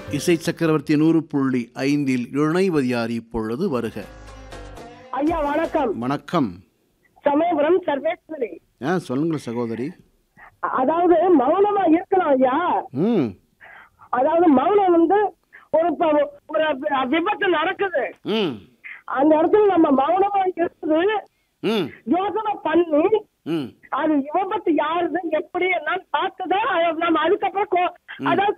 இசை சக்கரவர்த்தி நூறு புள்ளி ஐந்தில் இணைவது யார் இப்பொழுது வருக ஐயா வணக்கம் வணக்கம் சமயபுரம் சர்வேஸ்வரி ஆ சொல்லுங்கள் சகோதரி அதாவது மௌனமா இருக்கலாம் ஐயா ம் அதாவது மௌனம் வந்து ஒரு ப- ஒரு விபத்து நடக்குது ம் அந்த இடத்துல நம்ம மௌனமா இருக்குது ம் யோசனை பண்ணி ம் அது விபத்து யாருது எப்படி எல்லாம் பார்த்துதான் அது நம்ம அதுக்கப்புறம் கோ- அதாவது